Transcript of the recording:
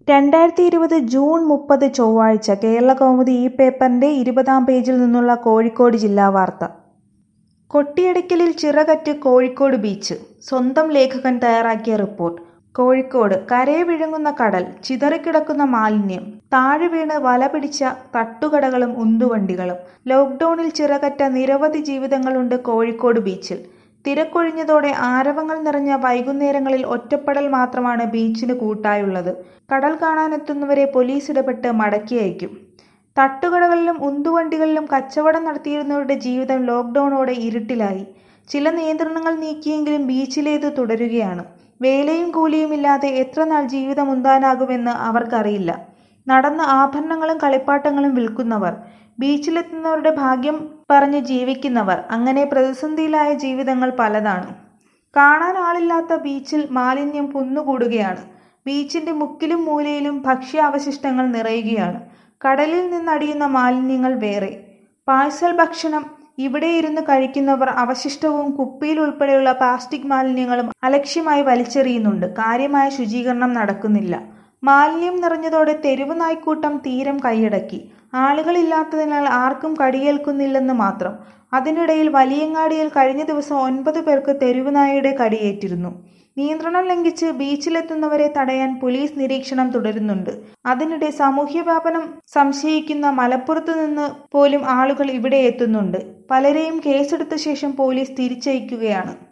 രണ്ടായിരത്തി ഇരുപത് ജൂൺ മുപ്പത് ചൊവ്വാഴ്ച കേരളകൗമുദി ഈ പേപ്പറിന്റെ ഇരുപതാം പേജിൽ നിന്നുള്ള കോഴിക്കോട് ജില്ലാ വാർത്ത കൊട്ടിയടിക്കലിൽ ചിറകറ്റ് കോഴിക്കോട് ബീച്ച് സ്വന്തം ലേഖകൻ തയ്യാറാക്കിയ റിപ്പോർട്ട് കോഴിക്കോട് കരയെ വിഴുങ്ങുന്ന കടൽ ചിതറിക്കിടക്കുന്ന മാലിന്യം താഴെ വീണ് വല പിടിച്ച തട്ടുകടകളും ഉന്തുവണ്ടികളും ലോക്ക്ഡൌണിൽ ചിറകറ്റ നിരവധി ജീവിതങ്ങളുണ്ട് കോഴിക്കോട് ബീച്ചിൽ തിരക്കൊഴിഞ്ഞതോടെ ആരവങ്ങൾ നിറഞ്ഞ വൈകുന്നേരങ്ങളിൽ ഒറ്റപ്പെടൽ മാത്രമാണ് ബീച്ചിന് കൂട്ടായുള്ളത് കടൽ കാണാനെത്തുന്നവരെ പോലീസ് ഇടപെട്ട് മടക്കി അയക്കും തട്ടുകടകളിലും ഉന്തുവണ്ടികളിലും കച്ചവടം നടത്തിയിരുന്നവരുടെ ജീവിതം ലോക്ക്ഡൌണോടെ ഇരുട്ടിലായി ചില നിയന്ത്രണങ്ങൾ നീക്കിയെങ്കിലും ബീച്ചിലേത് തുടരുകയാണ് വേലയും കൂലിയുമില്ലാതെ എത്ര നാൾ ജീവിതം ഉന്താനാകുമെന്ന് അവർക്കറിയില്ല നടന്ന ആഭരണങ്ങളും കളിപ്പാട്ടങ്ങളും വിൽക്കുന്നവർ ബീച്ചിലെത്തുന്നവരുടെ ഭാഗ്യം പറഞ്ഞ് ജീവിക്കുന്നവർ അങ്ങനെ പ്രതിസന്ധിയിലായ ജീവിതങ്ങൾ പലതാണ് കാണാൻ ആളില്ലാത്ത ബീച്ചിൽ മാലിന്യം കുന്നുകൂടുകയാണ് ബീച്ചിന്റെ മുക്കിലും മൂലയിലും ഭക്ഷ്യാവശിഷ്ടങ്ങൾ നിറയുകയാണ് കടലിൽ നിന്നടിയുന്ന മാലിന്യങ്ങൾ വേറെ പാഴ്സൽ ഭക്ഷണം ഇവിടെ ഇരുന്ന് കഴിക്കുന്നവർ അവശിഷ്ടവും കുപ്പിയിൽ ഉൾപ്പെടെയുള്ള പ്ലാസ്റ്റിക് മാലിന്യങ്ങളും അലക്ഷ്യമായി വലിച്ചെറിയുന്നുണ്ട് കാര്യമായ ശുചീകരണം നടക്കുന്നില്ല മാലിന്യം നിറഞ്ഞതോടെ തെരുവ് നായ്ക്കൂട്ടം തീരം കൈയടക്കി ആളുകളില്ലാത്തതിനാൽ ആർക്കും കടിയേൽക്കുന്നില്ലെന്ന് മാത്രം അതിനിടയിൽ വലിയങ്ങാടിയിൽ കഴിഞ്ഞ ദിവസം ഒൻപത് പേർക്ക് തെരുവുനായയുടെ കടിയേറ്റിരുന്നു നിയന്ത്രണം ലംഘിച്ച് ബീച്ചിലെത്തുന്നവരെ തടയാൻ പോലീസ് നിരീക്ഷണം തുടരുന്നുണ്ട് അതിനിടെ സാമൂഹ്യവ്യാപനം സംശയിക്കുന്ന മലപ്പുറത്തു നിന്ന് പോലും ആളുകൾ ഇവിടെ എത്തുന്നുണ്ട് പലരെയും കേസെടുത്ത ശേഷം പോലീസ് തിരിച്ചയക്കുകയാണ്